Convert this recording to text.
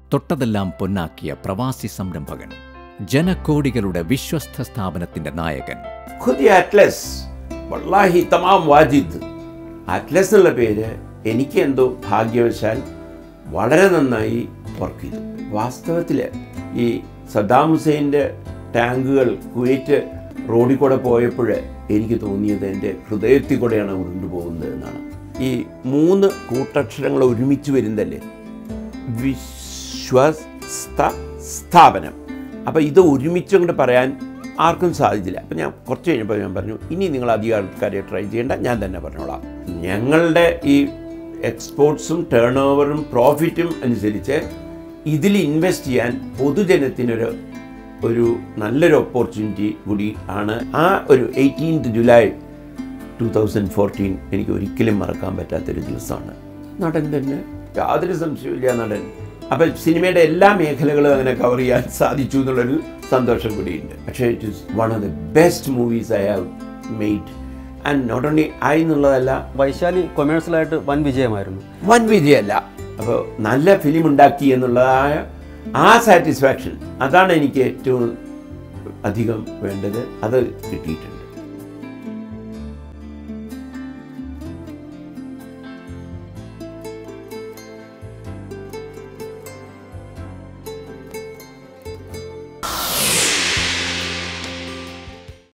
തൊട്ടതെല്ലാം പൊന്നാക്കിയ പ്രവാസി സംരംഭകൻ ജനകോടികളുടെ വിശ്വസ്ത സ്ഥാപനത്തിന്റെ നായകൻ खुद ही അറ്റ്ലസ് വല്ലാഹി തമാം വാജിദ് അറ്റ്ലസ് എന്നുള്ള പേര് എനിക്ക് എന്തോ ഭാഗ്യവശാൽ വളരെ നന്നായി വർക്ക് ചെയ്തു വാസ്തവത്തിൽ ഈ സദ്ദാം ഹുസൈൻ്റെ ടാങ്കുകൾ കുവൈറ്റ് റോഡിൽ കൂടെ പോയപ്പോൾ എനിക്ക് തോന്നിയത് എൻ്റെ ഹൃദയത്തിൽ കൂടെയാണ് ഉരുണ്ടുപോകുന്നത് എന്നാണ് ഈ മൂന്ന് കൂട്ടക്ഷരങ്ങൾ ഒരുമിച്ച് വരുന്നതല്ലേ വിശ്വസ്ത സ്ഥാപനം അപ്പോൾ ഇത് ഒരുമിച്ച് കൊണ്ട് പറയാൻ ആർക്കും സാധിച്ചില്ല അപ്പം ഞാൻ കുറച്ച് കഴിഞ്ഞപ്പോൾ ഞാൻ പറഞ്ഞു ഇനി നിങ്ങൾ അധികം ആൾക്കാരെ ട്രൈ ചെയ്യേണ്ട ഞാൻ തന്നെ പറഞ്ഞോളാം ഞങ്ങളുടെ ഈ എക്സ്പോർട്സും ടേൺ ഓവറും പ്രോഫിറ്റും അനുസരിച്ച് ഇതിൽ ഇൻവെസ്റ്റ് ചെയ്യാൻ പൊതുജനത്തിനൊരു ഒരു നല്ലൊരു ഓപ്പർച്യൂണിറ്റി കൂടി ആണ് ആ ഒരു eighteenth July two thousand fourteen എനിക്ക് ഒരിക്കലും മറക്കാൻ പറ്റാത്തൊരു ദിവസമാണ് നടൻ തന്നെ യാതൊരു സംശയമില്ല നടൻ അപ്പം സിനിമയുടെ എല്ലാ മേഖലകളും അങ്ങനെ കവർ ചെയ്യാൻ സാധിച്ചു എന്നുള്ളൊരു സന്തോഷം കൂടിയുണ്ട് പക്ഷേ it is one of the best movies I have made and not only I എന്നുള്ളതല്ല വൈശാലി കൊമേഴ്സ്യലായിട്ട് വൻ വിജയമായിരുന്നു വൻ വിജയമല്ല അപ്പോൾ നല്ല ഫിലിം ഉണ്ടാക്കി എന്നുള്ളതായ ആ സാറ്റിസ്ഫാക്ഷൻ അതാണ് എനിക്ക് ഏറ്റവും അധികം വേണ്ടത് അത് കിട്ടിയിട്ടുണ്ട്